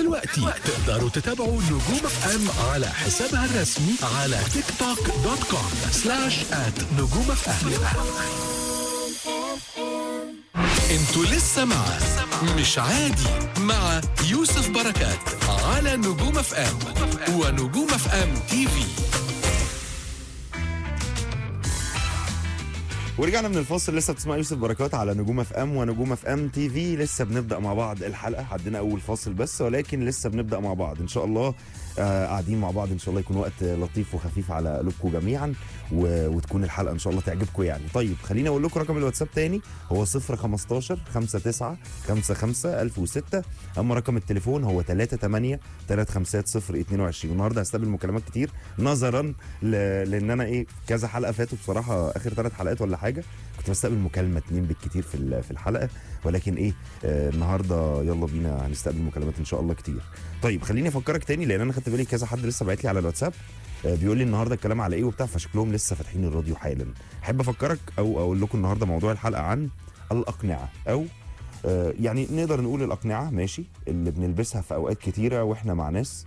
دلوقتي تقدروا تتابعوا نجوم اف ام على حسابها الرسمي على تيك توك دوت كوم سلاش ات نجوم اف ام انتوا لسه مع مش عادي مع يوسف بركات على نجوم اف ام ونجوم اف ام تي في ورجعنا من الفاصل لسه بتسمع يوسف بركات على نجوم اف ام ونجوم اف ام تي في لسه بنبدا مع بعض الحلقه عندنا اول فاصل بس ولكن لسه بنبدا مع بعض ان شاء الله آه قاعدين مع بعض ان شاء الله يكون وقت لطيف وخفيف على قلوبكم جميعا و... وتكون الحلقه ان شاء الله تعجبكم يعني طيب خليني اقول لكم رقم الواتساب تاني هو 015 59 55 1006 اما رقم التليفون هو 38 350 22 النهارده هستقبل مكالمات كتير نظرا ل... لان انا ايه كذا حلقه فاتوا بصراحه اخر ثلاث حلقات ولا حاجه كنت بستقبل مكالمه اتنين بالكتير في ال- في الحلقه ولكن ايه آه النهارده يلا بينا هنستقبل مكالمات ان شاء الله كتير طيب خليني افكرك تاني لان انا خدت بالي كذا حد لسه باعت لي على الواتساب آه بيقول لي النهارده الكلام على ايه وبتاع فشكلهم لسه فاتحين الراديو حالا احب افكرك او اقول لكم النهارده موضوع الحلقه عن الاقنعه او آه يعني نقدر نقول الاقنعه ماشي اللي بنلبسها في اوقات كتيره واحنا مع ناس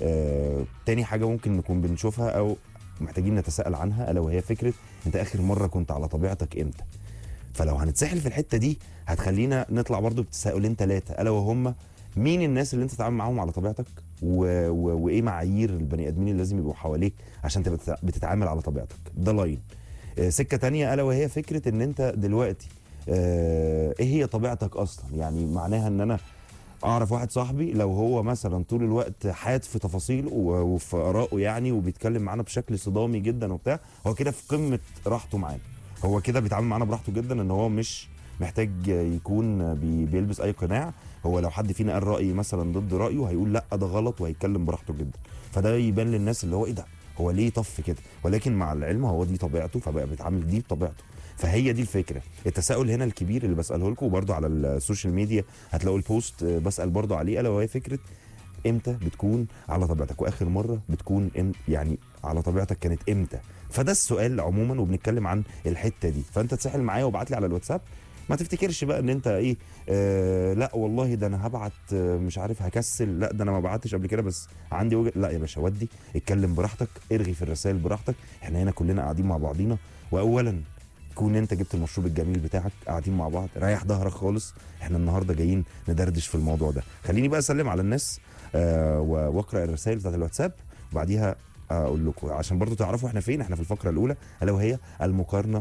آه تاني حاجه ممكن نكون بنشوفها او محتاجين نتساءل عنها الا وهي فكره انت اخر مره كنت على طبيعتك امتى فلو هنتسحل في الحته دي هتخلينا نطلع برضو بتساؤلين ثلاثه الا وهم مين الناس اللي انت تتعامل معاهم على طبيعتك و... و... وايه معايير البني ادمين اللي لازم يبقوا حواليك عشان تبقى بتتع- بتتعامل على طبيعتك ده لاين آه، سكه تانية الا وهي فكره ان انت دلوقتي آه، ايه هي طبيعتك اصلا يعني معناها ان انا اعرف واحد صاحبي لو هو مثلا طول الوقت حاد في تفاصيله و- وفي ارائه يعني وبيتكلم معانا بشكل صدامي جدا وبتاع هو كده في قمه راحته معانا هو كده بيتعامل معانا براحته جدا ان هو مش محتاج يكون بي بيلبس اي قناع هو لو حد فينا قال راي مثلا ضد رايه هيقول لا ده غلط وهيتكلم براحته جدا فده يبان للناس اللي هو ايه ده هو ليه طف كده ولكن مع العلم هو دي طبيعته فبقى بيتعامل دي بطبيعته فهي دي الفكره التساؤل هنا الكبير اللي بساله لكم وبرده على السوشيال ميديا هتلاقوا البوست آه، بسال برده عليه الا وهي فكره امتى بتكون على طبيعتك واخر مره بتكون إم يعني على طبيعتك كانت امتى فده السؤال عموما وبنتكلم عن الحته دي فانت تسحل معايا وابعت لي على الواتساب ما تفتكرش بقى ان انت ايه آه لا والله ده انا هبعت آه مش عارف هكسل لا ده انا ما بعتش قبل كده بس عندي وجه لا يا باشا ودي اتكلم براحتك ارغي في الرسائل براحتك احنا هنا كلنا قاعدين مع بعضينا واولا تكون انت جبت المشروب الجميل بتاعك قاعدين مع بعض ريح ظهرك خالص احنا النهارده جايين ندردش في الموضوع ده خليني بقى اسلم على الناس آه و- واقرا الرسائل بتاعت الواتساب وبعديها اقول لكم عشان برضو تعرفوا احنا فين احنا في الفقره الاولى الا وهي المقارنه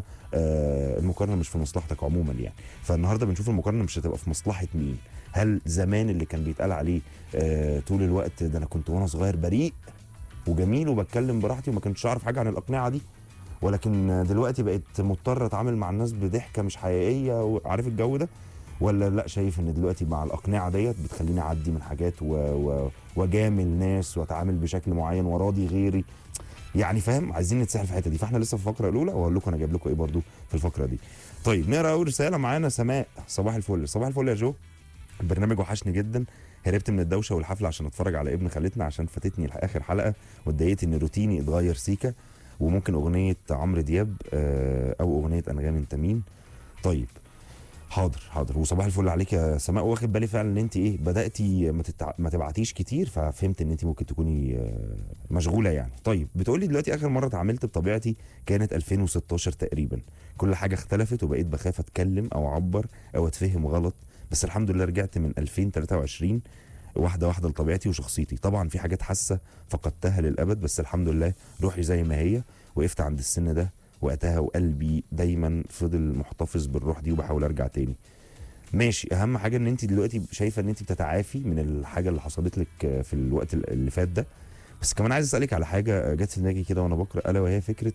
آه المقارنه مش في مصلحتك عموما يعني فالنهارده بنشوف المقارنه مش هتبقى في مصلحه مين هل زمان اللي كان بيتقال عليه آه طول الوقت ده انا كنت وانا صغير بريء وجميل وبتكلم براحتي وما كنتش اعرف حاجه عن الاقنعه دي ولكن دلوقتي بقيت مضطر اتعامل مع الناس بضحكه مش حقيقيه وعارف الجو ده ولا لا شايف ان دلوقتي مع الاقنعه ديت بتخليني اعدي من حاجات و... و... واجامل ناس واتعامل بشكل معين وراضي غيري يعني فاهم عايزين نتسحل في الحته دي فاحنا لسه في الفقره الاولى واقول لكم انا جايب لكم ايه برضو في الفقره دي طيب نقرا اول رساله معانا سماء صباح الفل صباح الفل يا جو البرنامج وحشني جدا هربت من الدوشه والحفله عشان اتفرج على ابن خالتنا عشان فاتتني اخر حلقه واتضايقت ان روتيني اتغير سيكا وممكن اغنيه عمرو دياب آه، او اغنيه انغام انت مين طيب حاضر حاضر وصباح الفل عليك يا سماء واخد بالي فعلا ان انت ايه بداتي ما, تتع... ما تبعتيش كتير ففهمت ان انت ممكن تكوني آه، مشغوله يعني طيب بتقولي دلوقتي اخر مره اتعاملت بطبيعتي كانت 2016 تقريبا كل حاجه اختلفت وبقيت بخاف اتكلم او اعبر او اتفهم غلط بس الحمد لله رجعت من 2023 واحده واحده لطبيعتي وشخصيتي طبعا في حاجات حاسه فقدتها للابد بس الحمد لله روحي زي ما هي وقفت عند السن ده وقتها وقلبي دايما فضل محتفظ بالروح دي وبحاول ارجع تاني ماشي اهم حاجه ان انت دلوقتي شايفه ان انت بتتعافي من الحاجه اللي حصلت لك في الوقت اللي فات ده بس كمان عايز اسالك على حاجه جت في دماغي كده وانا بقرا الا وهي فكره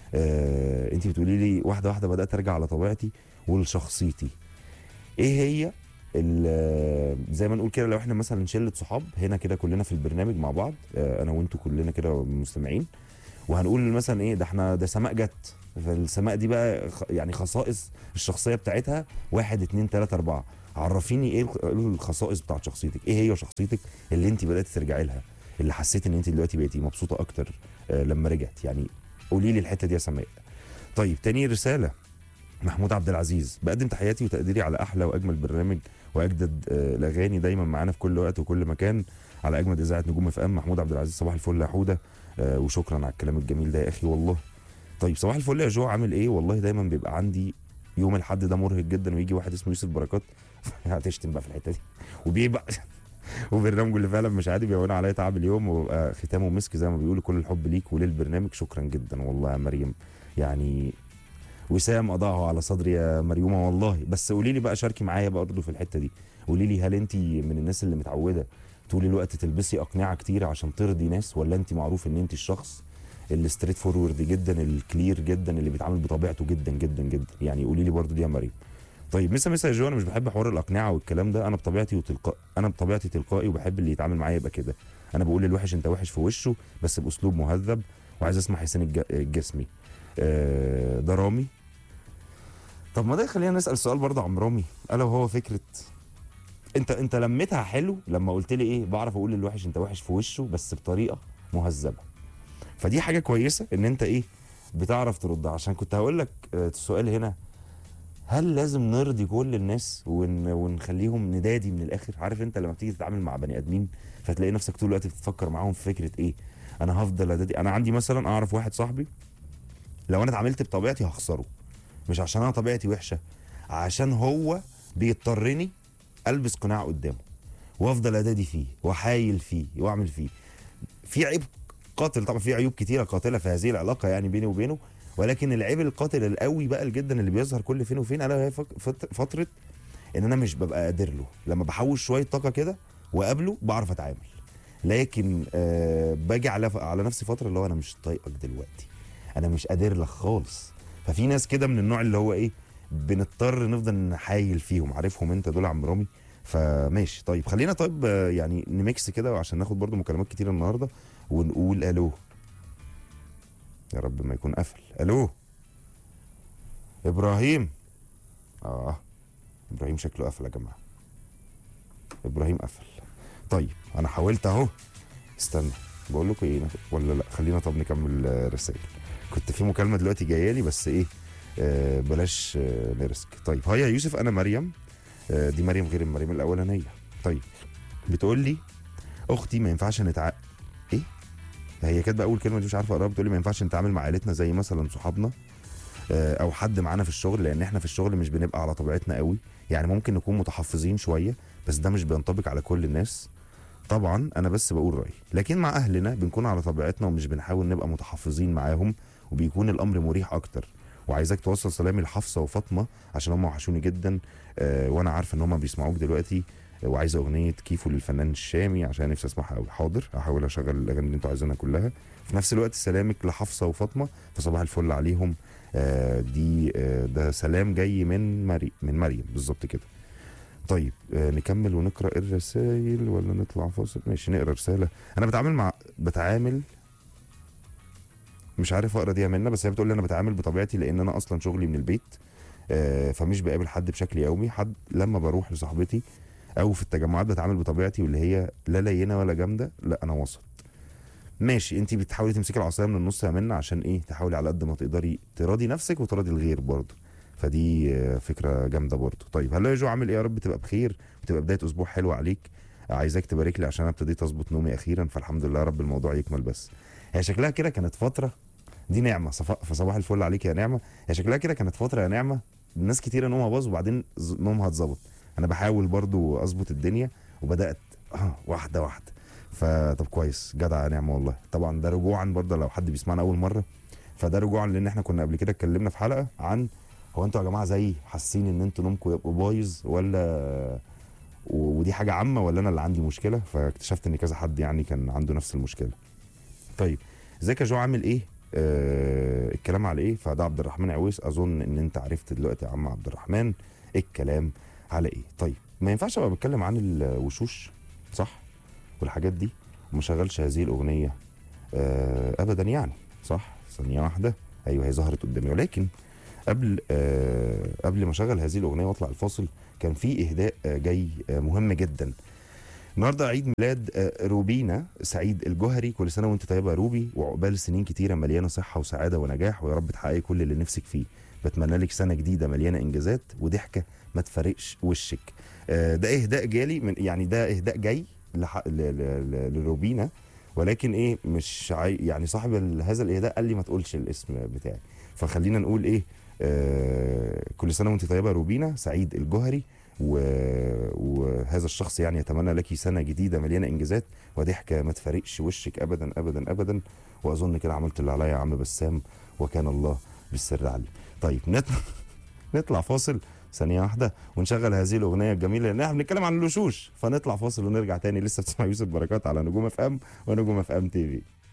آه انت بتقولي لي واحده واحده بدات ارجع على طبيعتي ولشخصيتي ايه هي ال- زي ما نقول كده لو احنا مثلا شله صحاب هنا كده كلنا في البرنامج مع بعض آه، انا وانتوا كلنا كده مستمعين وهنقول مثلا ايه ده احنا ده سماء جت فالسماء دي بقى خ- يعني خصائص الشخصيه بتاعتها واحد اتنين تلاته اربعه عرفيني ايه الخ- الخصائص بتاعت شخصيتك ايه هي شخصيتك اللي انت بدات ترجعي لها اللي حسيت ان انت دلوقتي بقيتي مبسوطه اكتر آه، لما رجعت يعني قولي لي الحته دي يا سماء طيب تاني رساله محمود عبد العزيز بقدم تحياتي وتقديري على احلى واجمل برنامج واجدد آه، الاغاني دايما معانا في كل وقت وكل مكان على اجمد اذاعه نجوم اف ام محمود عبد العزيز صباح الفل يا حوده آه، وشكرا على الكلام الجميل ده يا اخي والله طيب صباح الفل يا جو عامل ايه والله دايما بيبقى عندي يوم الحد ده مرهق جدا ويجي واحد اسمه يوسف بركات هتشتم بقى في الحته دي وبيبقى وبرنامجه اللي فعلا مش عادي بيهون عليا تعب اليوم وبقى ختامه مسك زي ما بيقولوا كل الحب ليك وللبرنامج شكرا جدا والله يا مريم يعني وسام اضعه على صدري يا مريومه والله بس قولي لي بقى شاركي معايا برضه في الحته دي قولي لي هل انت من الناس اللي متعوده طول الوقت تلبسي اقنعه كتير عشان ترضي ناس ولا انت معروف ان انت الشخص اللي ستريت فورورد جدا الكلير جدا اللي بيتعامل بطبيعته جدا جدا جدا يعني قولي لي برضه دي يا مريم طيب مسا مسا يا جو انا مش بحب حوار الاقنعه والكلام ده انا بطبيعتي وتلقاء انا بطبيعتي تلقائي وبحب اللي يتعامل معايا يبقى كده انا بقول للوحش انت وحش في وشه بس باسلوب مهذب وعايز اسمع حسين الج- الجسمي آه، ده رامي طب ما ده خلينا نسال سؤال برضه عن رامي الا وهو فكره انت انت لميتها حلو لما قلت لي ايه بعرف اقول للوحش انت وحش في وشه بس بطريقه مهذبه فدي حاجه كويسه ان انت ايه بتعرف تردها عشان كنت هقول لك آه، السؤال هنا هل لازم نرضي كل الناس ون... ونخليهم ندادي من الاخر عارف انت لما بتيجي تتعامل مع بني ادمين فتلاقي نفسك طول الوقت بتفكر معاهم في فكره ايه انا هفضل ادادي انا عندي مثلا اعرف واحد صاحبي لو انا اتعاملت بطبيعتي هخسره مش عشان انا طبيعتي وحشه عشان هو بيضطرني البس قناع قدامه وافضل ادادي فيه واحايل فيه واعمل فيه في عيب قاتل طبعا في عيوب كتيره قاتله في هذه العلاقه يعني بيني وبينه ولكن العيب القاتل القوي بقى جدا اللي بيظهر كل فين وفين الا وهي فك- فت- فتره ان انا مش ببقى قادر له لما بحوش شويه طاقه كده واقابله بعرف اتعامل لكن آه باجي على على نفسي فتره اللي هو انا مش طايقك دلوقتي انا مش قادر لك خالص ففي ناس كده من النوع اللي هو ايه بنضطر نفضل نحايل فيهم عارفهم انت دول يا عم رامي فماشي طيب خلينا طيب آه، يعني نميكس كده عشان ناخد برضو مكالمات كتير النهارده ونقول الو يا رب ما يكون قفل الو ابراهيم اه ابراهيم شكله قفل يا جماعه ابراهيم قفل طيب انا حاولت اهو استنى بقول لكم ايه ولا لا خلينا طب نكمل آه، رسائل كنت في مكالمه دلوقتي جايه لي بس ايه آه بلاش آه نرسك طيب هاي يا يوسف انا مريم آه دي مريم غير مريم الاولانيه طيب بتقول لي اختي ما ينفعش نتع ايه هي كاتبه اول كلمه دي مش عارفه اقراها بتقول لي ما ينفعش نتعامل مع عيلتنا زي مثلا صحابنا آه، او حد معانا في الشغل لان احنا في الشغل مش بنبقى على طبيعتنا قوي يعني ممكن نكون متحفظين شويه بس ده مش بينطبق على كل الناس طبعا انا بس بقول رايي لكن مع اهلنا بنكون على طبيعتنا ومش بنحاول نبقى متحفظين معاهم وبيكون الامر مريح اكتر وعايزاك توصل سلامي لحفصه وفاطمه عشان هم وحشوني جدا آه وانا عارفه ان هم بيسمعوك دلوقتي آه، وعايزه اغنيه كيفو للفنان الشامي عشان نفسي اسمعها قوي حاضر هحاول اشغل الاغاني اللي انتوا عايزينها كلها في نفس الوقت سلامك لحفصه وفاطمه فصباح الفل عليهم آه دي آه ده سلام جاي من مري من مريم بالظبط كده طيب آه نكمل ونقرا الرسائل ولا نطلع فاصل ماشي نقرا رساله انا بتعامل مع بتعامل مش عارف اقرا دي يا منى بس هي بتقول لي انا بتعامل بطبيعتي لان انا اصلا شغلي من البيت آه فمش بقابل حد بشكل يومي حد لما بروح لصاحبتي او في التجمعات بتعامل بطبيعتي واللي هي لا لينه ولا جامده لا انا وسط ماشي انت بتحاولي تمسكي العصايه من النص يا منى عشان ايه تحاولي على قد ما تقدري تراضي نفسك وتراضي الغير برضه فدي آه، فكره جامده برضه طيب هلا يا جو عامل ايه يا رب تبقى بخير وتبقى بدايه اسبوع حلو عليك عايزاك تبارك لي عشان انا ابتديت اظبط نومي اخيرا فالحمد لله يا رب الموضوع يكمل بس هي شكلها كده كانت فتره دي نعمه صفا- فصباح الفل عليك يا نعمه هي شكلها كده كانت فتره يا نعمه ناس كتيره نومها باظ وبعدين ز- نومها اتظبط انا بحاول برضو اظبط الدنيا وبدات آه واحده واحده فطب كويس جدع يا نعمه والله طبعا ده رجوعا برضه لو حد بيسمعنا اول مره فده رجوعا لان احنا كنا قبل كده اتكلمنا في حلقه عن هو انتوا يا جماعه زي حاسين ان انتوا نومكم يبقوا بايظ ولا و- ودي حاجه عامه ولا انا اللي عندي مشكله فاكتشفت ان كذا حد يعني كان عنده نفس المشكله طيب ازيك يا جو عامل ايه آه الكلام على ايه فده عبد الرحمن عويس اظن ان انت عرفت دلوقتي يا عم عبد الرحمن الكلام على ايه طيب ما ينفعش ابقى بتكلم عن الوشوش صح والحاجات دي وما شغلش هذه الاغنيه آه ابدا يعني صح ثانيه واحده ايوه هي ظهرت قدامي ولكن قبل آه قبل ما اشغل هذه الاغنيه واطلع الفاصل كان في اهداء آه جاي آه مهم جدا النهارده عيد ميلاد آه، روبينا سعيد الجوهري كل سنه وانت طيبه يا روبي وعقبال سنين كتيره مليانه صحه وسعاده ونجاح ويا رب تحققي كل اللي نفسك فيه بتمنى لك سنه جديده مليانه انجازات وضحكه ما تفارقش وشك آه، ده اهداء جالي من يعني ده اهداء جاي لح... ل... ل... ل... لروبينا ولكن ايه مش عاي... يعني صاحب ال- هذا الاهداء قال لي ما تقولش الاسم بتاعي فخلينا نقول ايه آه كل سنه وانت طيبه يا روبينا سعيد الجوهري و... وهذا الشخص يعني يتمنى لك سنه جديده مليانه انجازات وضحكه ما تفارقش وشك ابدا ابدا ابدا واظن كده عملت اللي عليا يا عم بسام وكان الله بالسر علي طيب نت... نطلع فاصل ثانية واحدة ونشغل هذه الأغنية الجميلة لأن احنا بنتكلم عن الوشوش فنطلع فاصل ونرجع تاني لسه بتسمع يوسف بركات على نجوم اف ام ونجوم اف ام تي في